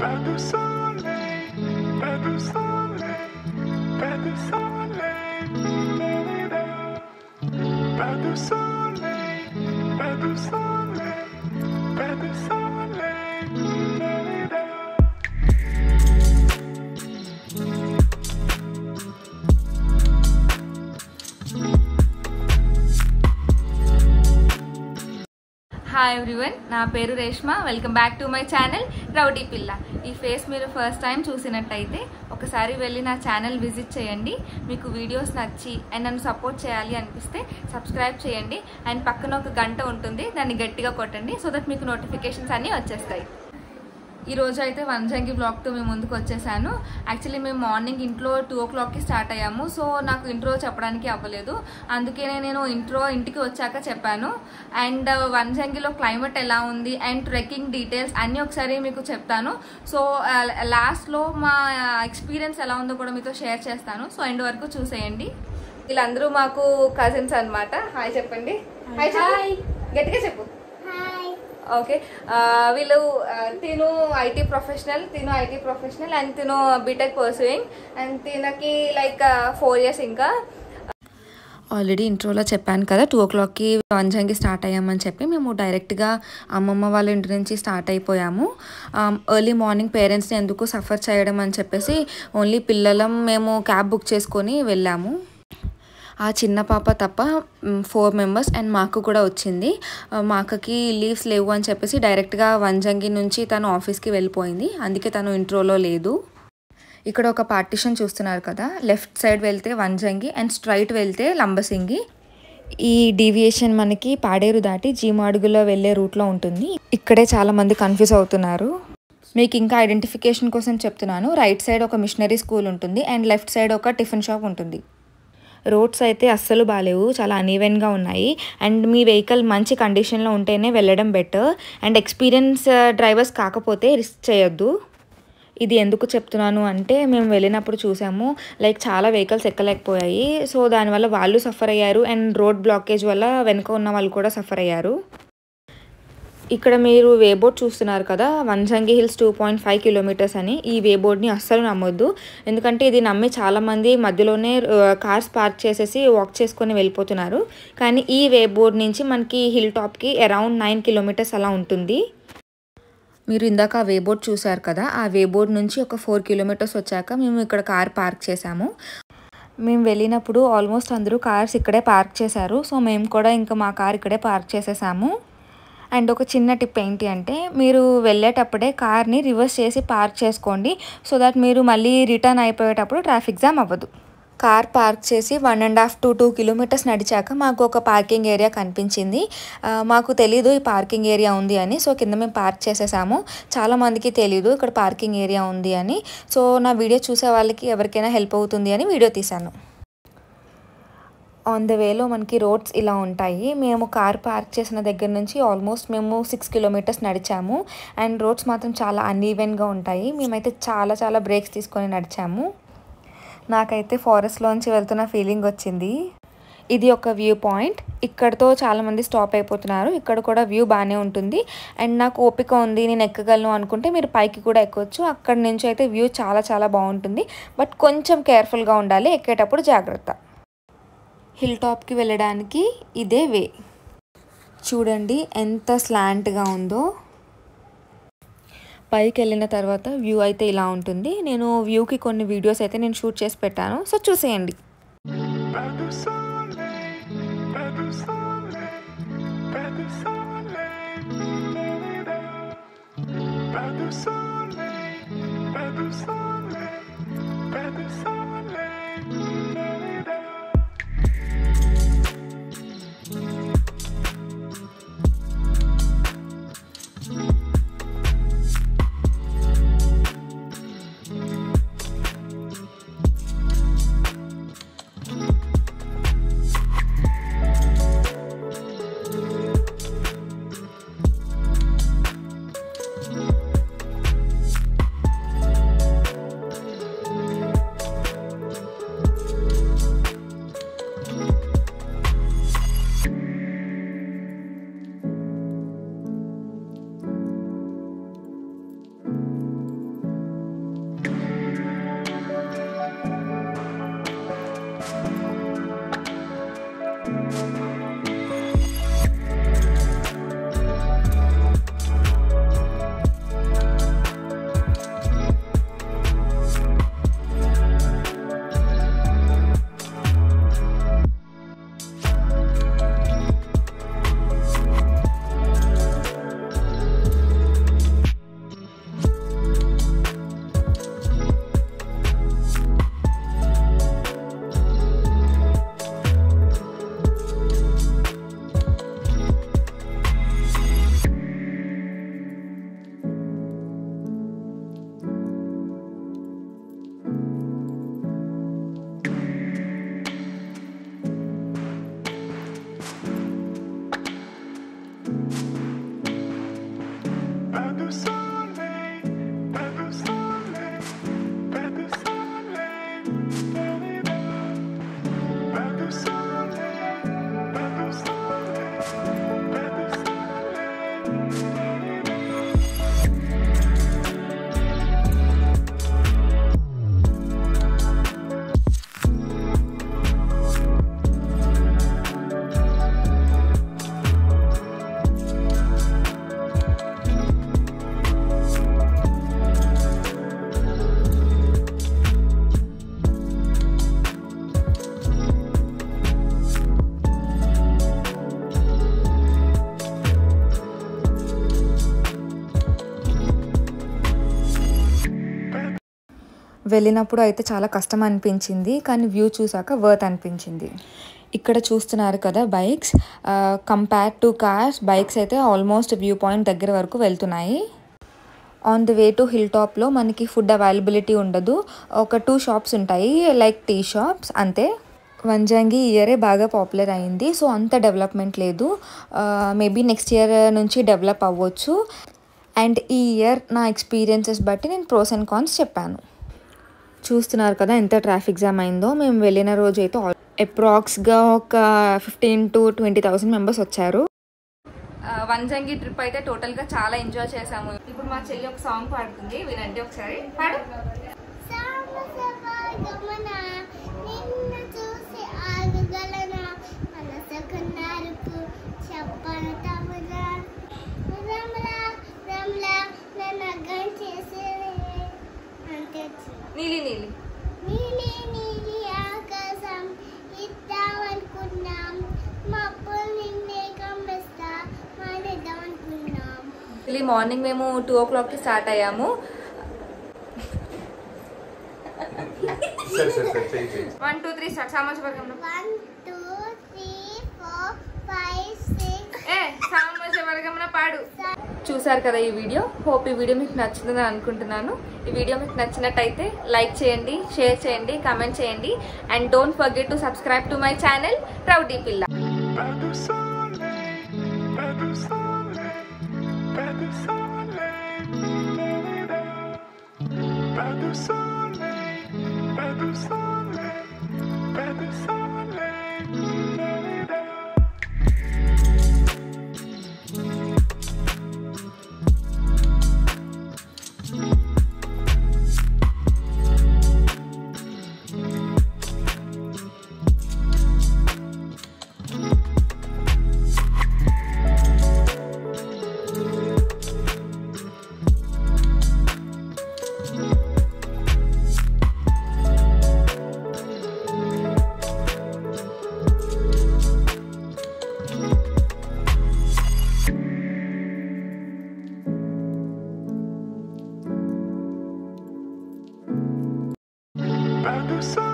Pas de soleil, pas de soleil, pas de soleil. la-la-la. Pas de soleil, pas de soleil, pas de soleil. la-la-la. Hi everyone నా పేరు Reshma welcome back to my channel rowdy పిల్ల ఈ face మీరు first time చూసినట్టయితే ఒకసారి వెళ్ళి నా channel visit చేయండి మీకు వీడియోస్ నచ్చి అండ్ నన్ను సపోర్ట్ చేయాలి అనిపిస్తే సబ్స్క్రైబ్ చేయండి అండ్ పక్కన ఒక గంట ఉంటుంది దాన్ని గట్టిగా కొట్టండి సో దట్ మీకు నోటిఫికేషన్స్ అన్నీ వచ్చేస్తాయి ఈ రోజు అయితే వంజంగి బ్లాగ్తో మేము ముందుకు వచ్చేసాను యాక్చువల్లీ మేము మార్నింగ్ ఇంట్లో టూ ఓ క్లాక్కి స్టార్ట్ అయ్యాము సో నాకు ఇంట్రో చెప్పడానికి అవ్వలేదు అందుకనే నేను ఇంట్రో ఇంటికి వచ్చాక చెప్పాను అండ్ వంజంగిలో క్లైమేట్ ఎలా ఉంది అండ్ ట్రెక్కింగ్ డీటెయిల్స్ అన్నీ ఒకసారి మీకు చెప్తాను సో లాస్ట్లో మా ఎక్స్పీరియన్స్ ఎలా ఉందో కూడా మీతో షేర్ చేస్తాను సో ఎండ్ వరకు చూసేయండి వీళ్ళందరూ మాకు కజిన్స్ అన్నమాట హాయ్ చెప్పండి హాయ్ చెప్పు. గట్టిగా చెప్పు ఓకే ఆ, వీళ్ళు ఆ, తిను ఐటీ ప్రొఫెషనల్ తిను ఐటీ ప్రొఫెషనల్ అండ్ తిను బీటెక్ పర్సూయింగ్ అండ్ తినకి లైక్ ఫోర్ ఇయర్స్ ఇంకా ఆల్రెడీ ఇంట్రోలో చెప్పాను కదా టూ ఓ క్లాక్కి వంజంగి స్టార్ట్ అయ్యామని చెప్పి మేము డైరెక్ట్గా అమ్మమ్మ వాళ్ళ ఇంటి నుంచి స్టార్ట్ అయిపోయాము ఎర్లీ మార్నింగ్ పేరెంట్స్ని ఎందుకు సఫర్ చేయడం అని చెప్పేసి ఓన్లీ పిల్లలం మేము క్యాబ్ బుక్ చేసుకొని వెళ్ళాము ఆ చిన్న పాప తప్ప ఫోర్ మెంబర్స్ అండ్ మా అక్క కూడా వచ్చింది ఆ, మా అక్కకి లీవ్స్ లేవు అని చెప్పేసి డైరెక్ట్గా వంజంగి నుంచి తను ఆఫీస్కి వెళ్ళిపోయింది అందుకే తను ఇంట్రోలో లేదు ఇక్కడ ఒక పార్టిషన్ చూస్తున్నారు కదా లెఫ్ట్ సైడ్ వెళ్తే వంజంగి అండ్ స్ట్రైట్ వెళ్తే లంబసింగి ఈ డీవియేషన్ మనకి పాడేరు దాటి జీమాడుగులో వెళ్ళే రూట్లో ఉంటుంది ఇక్కడే చాలా మంది కన్ఫ్యూజ్ అవుతున్నారు మీకు ఇంకా ఐడెంటిఫికేషన్ కోసం చెప్తున్నాను రైట్ సైడ్ ఒక మిషనరీ స్కూల్ ఉంటుంది అండ్ లెఫ్ట్ సైడ్ ఒక టిఫిన్ షాప్ ఉంటుంది రోడ్స్ అయితే అస్సలు బాగాలేవు చాలా అనీవెన్గా ఉన్నాయి అండ్ మీ వెహికల్ మంచి కండిషన్లో ఉంటేనే వెళ్ళడం బెటర్ అండ్ ఎక్స్పీరియన్స్ డ్రైవర్స్ కాకపోతే రిస్క్ చేయొద్దు ఇది ఎందుకు చెప్తున్నాను అంటే మేము వెళ్ళినప్పుడు చూసాము లైక్ చాలా వెహికల్స్ ఎక్కలేకపోయాయి సో దానివల్ల వాళ్ళు సఫర్ అయ్యారు అండ్ రోడ్ బ్లాకేజ్ వల్ల వెనుక ఉన్న వాళ్ళు కూడా సఫర్ అయ్యారు ఇక్కడ మీరు వేబోర్డ్ చూస్తున్నారు కదా Vanjangi hills two point five kilometres అని ఈ వేబోర్డ్ని అస్సలు నమ్మొద్దు ఎందుకంటే ఇది నమ్మి చాలామంది మధ్యలోనే కార్స్ పార్క్ చేసేసి వాక్ చేసుకొని వెళ్ళిపోతున్నారు కానీ ఈ వేబోర్డ్ నుంచి మనకి హిల్ టాప్కి అరౌండ్ నైన్ కిలోమీటర్స్ అలా ఉంటుంది మీరు ఇందాక ఆ వేబోర్డ్ చూసారు కదా ఆ వేబోర్డ్ నుంచి ఒక ఫోర్ కిలోమీటర్స్ వచ్చాక మేము ఇక్కడ కార్ పార్క్ చేసాము మేము వెళ్ళినప్పుడు ఆల్మోస్ట్ అందరూ కార్స్ ఇక్కడే పార్క్ చేశారు సో మేము కూడా ఇంకా మా కార్ ఇక్కడే పార్క్ చేసేసాము అండ్ ఒక చిన్న టిప్ ఏంటి అంటే మీరు వెళ్ళేటప్పుడే కార్ని రివర్స్ చేసి పార్క్ చేసుకోండి సో దట్ మీరు మళ్ళీ రిటర్న్ అయిపోయేటప్పుడు ట్రాఫిక్ జామ్ అవ్వదు కార్ పార్క్ చేసి one and half to two kilometres నడిచాక మాకు ఒక పార్కింగ్ ఏరియా కనిపించింది ఆ, మాకు తెలీదు ఈ పార్కింగ్ ఏరియా ఉంది అని సో కింద మేము పార్క్ చేసేసాము చాలా మందికి తెలీదు ఇక్కడ పార్కింగ్ ఏరియా ఉంది అని సో నా వీడియో చూసే వాళ్ళకి ఎవరికైనా హెల్ప్ అవుతుంది అని వీడియో తీశాను ఆన్ ద వేలో మనకి రోడ్స్ ఇలా ఉంటాయి మేము కార్ పార్క్ చేసిన దగ్గర నుంచి ఆల్మోస్ట్ మేము సిక్స్ కిలోమీటర్స్ నడిచాము అండ్ రోడ్స్ మాత్రం చాలా అన్ఈవెన్గా ఉంటాయి మేమైతే చాలా చాలా బ్రేక్స్ తీసుకొని నడిచాము నాకైతే ఫారెస్ట్లోంచి వెళ్తున్న ఫీలింగ్ వచ్చింది ఇది ఒక వ్యూ పాయింట్ ఇక్కడతో చాలామంది స్టాప్ అయిపోతున్నారు ఇక్కడ కూడా వ్యూ బాగానే ఉంటుంది అండ్ నాకు ఓపిక ఉంది నేను ఎక్కగలను అనుకుంటే మీరు పైకి కూడా ఎక్కవచ్చు అక్కడ నుంచి అయితే వ్యూ చాలా చాలా బాగుంటుంది బట్ కొంచెం కేర్ఫుల్గా ఉండాలి ఎక్కేటప్పుడు జాగ్రత్త హిల్ టాప్కి వెళ్ళడానికి ఇదే వే చూడండి ఎంత స్లాంట్గా ఉందో పైకి వెళ్ళిన తర్వాత వ్యూ అయితే ఇలా ఉంటుంది నేను వ్యూకి కొన్ని వీడియోస్ అయితే నేను షూట్ చేసి పెట్టాను సో చూసేయండి Pas de soleil, pas de soleil, pas de soleil. la-la-la. Pas de soleil, pas de soleil, pas de soleil. la-la-la. వెళ్ళినప్పుడు అయితే చాలా కష్టం అనిపించింది కానీ వ్యూ చూసాక వర్త్ అనిపించింది ఇక్కడ చూస్తున్నారు కదా bikes compare to cars bikes అయితే ఆల్మోస్ట్ వ్యూ పాయింట్ దగ్గర వరకు వెళ్తున్నాయి on the way to hill టాప్లో మనకి ఫుడ్ అవైలబిలిటీ ఉండదు ఒక టూ షాప్స్ ఉంటాయి లైక్ టీ షాప్స్ అంతే వంజంగి ఇయరే బాగా పాపులర్ అయింది సో అంత డెవలప్మెంట్ లేదు మేబీ నెక్స్ట్ ఇయర్ నుంచి డెవలప్ అవ్వచ్చు అండ్ ఈ ఇయర్ నా ఎక్స్పీరియన్సెస్ బట్టి నేను ప్రోస్ అండ్ కాన్స్ చెప్పాను చూస్తున్నారు కదా ఎంత ట్రాఫిక్ జామ్ అయిందో మేము వెళ్ళిన రోజు అయితే అప్రాక్స్గా ఒక fifteen to twenty thousand members వచ్చారు ఆ, వంజంగి ట్రిప్ అయితే టోటల్ గా చాలా ఎంజాయ్ చేసాము ఇప్పుడు మా చెల్లి ఒక సాంగ్ పాడుతుంది వినండి ఒకసారి పాడు గమన నిన్ను చూసి ఆగగలనా మనసు కన్నారుకు చెప్పన తమరా రమలా రమలా నన్ను అగ్గం చేసే అంతే వచ్చింది. నీలి నీలి నీలి నీలి ఆకాశం ఇద్దామనుకున్నాం మబ్బులు నిన్నే కమ్మిస్తా మానేద్దామనుకున్నాం ఇది మార్నింగ్ మేము టూ ఓ క్లాక్కి స్టార్ట్ అయ్యాము సరే సరే సరే చెయ్యి చెయ్యి వన్ టూ త్రీ స్టార్ట్ సామాజిక వర్గంలో one two three four five six ఏ సామాజిక వర్గంలో పాడు చూసారు కదా ఈ వీడియో హోప్ ఈ వీడియో మీకు నచ్చిందని అనుకుంటున్నాను ఈ వీడియో మీకు నచ్చినట్టయితే లైక్ చేయండి షేర్ చేయండి కామెంట్ చేయండి and don't forget to subscribe to my channel rowdy పిల్ల Pas de soleil, pas de soleil, pas de soleil, la-la-la. pas de soleil, pas de soleil, pas de soleil, la-la-la. Pas de soleil.